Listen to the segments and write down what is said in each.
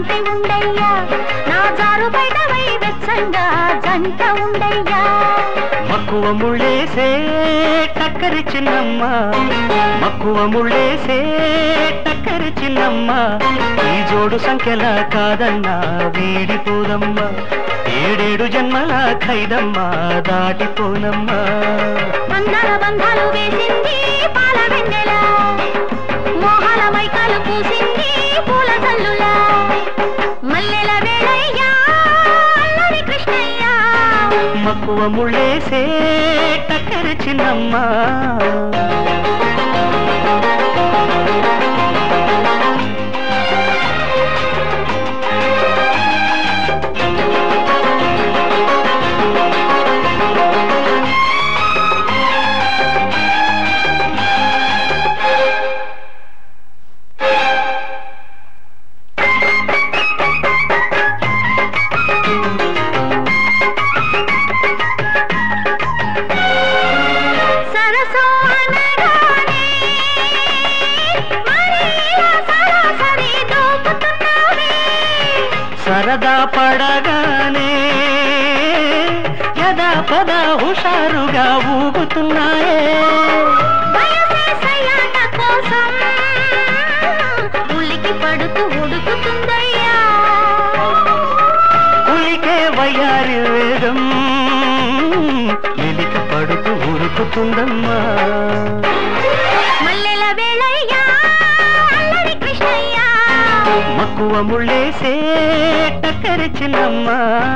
లాంటి ఉండయ్యా నా జారు బయట వై వెచ్చంగా జంట ఉండయ్యా మక్కువ ముళ్ళేసే టక్కరి చిన్నమ్మ మక్కువ ముళ్ళేసే టక్కరి చిన్నమ్మ ఈ జోడు సంఖ్యల కాదన్నా వీడిపోదమ్మా ఏడేడు జన్మల ఖైదమ్మా దాటిపోనమ్మా మందర బంధాలు వేసింది పాల వెన్నెల మోహాల మైకాలు పూసింది పూల తల్లులా మల్లెల వేళయ్యా అల్లరి కృష్ణయ్యా మక్కువ ముళ్ళేసే టక్కరి చిన్నమ్మ సరసో అనగానే మరి ఇలా సరాసరి దూకుతున్నావే సరదా పడగానే యదా పద హుషారుగా ఊగుతున్నాయే వయసే సయ్యాట కోసం ఉలికి పడుతూ ఉడుకుతుందయ్యా ఉలికే వయ్యారి వేగం ఎలిక పడుతూ ఉరుకుతుందమ్మా మల్లెల వేళయ్యా అల్లరి కృష్ణయ్యా మక్కువ ముళ్ళేసే టక్కరి చిన్నమ్మా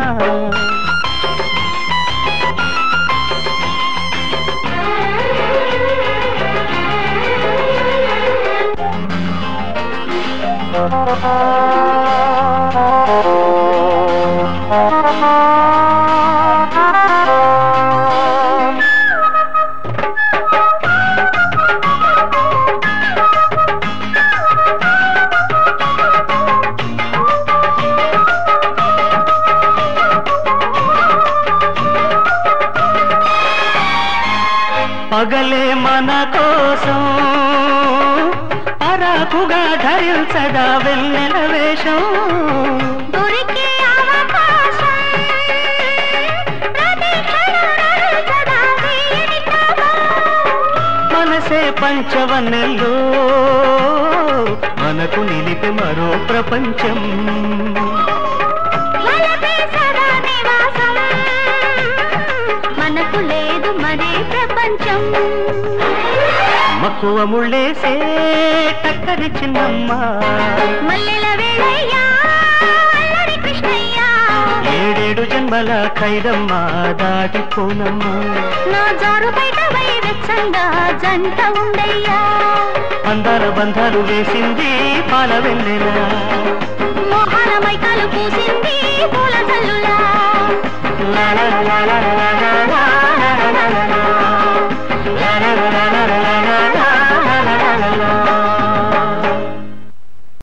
పగలే మన కోసం పరాకుగా ధరించగా వెన్నెల వేషం దొరికే అవకాశం ప్రతి క్షణం నడుచదా వీడి తాపం. మనసే పంచవన్నెల్లో మనకు నిలిపి మరో ప్రపంచం వలపే సదా నివాసం మనకు లేదు మరే ప్రపంచం మక్కువ ముళ్ళేసే టక్కరి చిన్నమ్మ మల్లెల వేళయ్యా అల్లరి కృష్ణయ్యా ఏడేడు జన్మల ఖైదమ్మ దాటిపోనమ్మా నా జారు బయట వై వెచ్చంగా జంట ఉండయ్యా అందాల బంధాలు వేసింది పాల వెన్నెల మోహన మైకాలు పూసింది పూల తల్లులా లా లా లా లా లా లా లా